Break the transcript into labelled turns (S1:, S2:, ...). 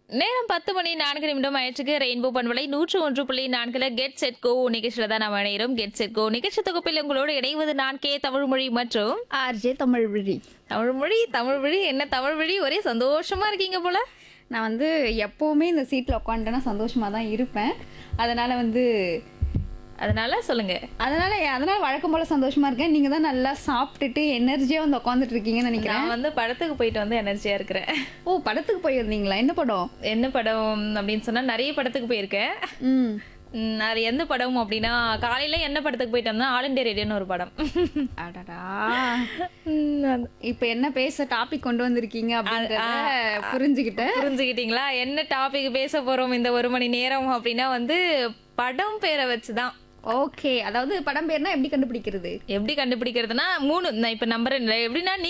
S1: நேரம் பத்து மணி நான்கு நிமிடம் ஆயிடுச்சுக்கு ரெயின்போ பண்பலை நூற்று ஒன்று புள்ளி நான்குல கெட் செட் கோ நிகழ்ச்சியில தான் நம்ம இணைகிறோம் கெட் செட் கோ நிகழ்ச்சி தொகுப்பில் உங்களோடு இணைவது நான் கே தமிழ்மொழி மற்றும்
S2: ஆர்ஜே தமிழ் விழி
S1: தமிழ்மொழி தமிழ்மொழி என்ன தமிழ்மொழி ஒரே சந்தோஷமா இருக்கீங்க போல
S2: நான் வந்து எப்போவுமே இந்த சீட்டில் உட்காந்துட்டேன்னா சந்தோஷமாக தான் இருப்பேன் அதனால் வந்து
S1: அதனால சொல்லுங்க
S2: அதனால் அதனால் வழக்கம் போல் சந்தோஷமாக இருக்கேன் நீங்கள் தான் நல்லா சாப்பிட்டுட்டு எனர்ஜியாக வந்து உட்காந்துட்டு இருக்கீங்கன்னு நினைக்கிறேன்
S1: நான் வந்து படத்துக்கு போயிட்டு வந்து எனர்ஜியா இருக்கிறேன்
S2: ஓ படத்துக்கு போயிருந்தீங்களா என்ன படம்
S1: என்ன படம் அப்படின்னு சொன்னா நிறைய படத்துக்கு போயிருக்கேன்
S2: ம்
S1: ம், அது எந்த படம் அப்படின்னா காலையில என்ன படத்துக்கு போயிட்டு வந்தா ஆல் இண்டியா ரேடியோன்னு ஒரு படம்
S2: அடடா
S1: ம், அது-
S2: இப்போ என்ன பேச டாபிக் கொண்டு வந்திருக்கீங்க அப்படின்றத புரிஞ்சுக்கிட்டேன்
S1: புரிஞ்சுக்கிட்டீங்களா என்ன டாபிக் பேச போறோம் இந்த ஒரு மணி நேரம் அப்படின்னா வந்து படம் பேரை வச்சுதான்
S2: ஓகே அதாவது படம் பேர்னா எப்படி கண்டுபிடிக்கிறது
S1: எப்படி கண்டுபிடிக்கிறதுனா மூணு நான் இப்ப நம்பர் எப்படின்னா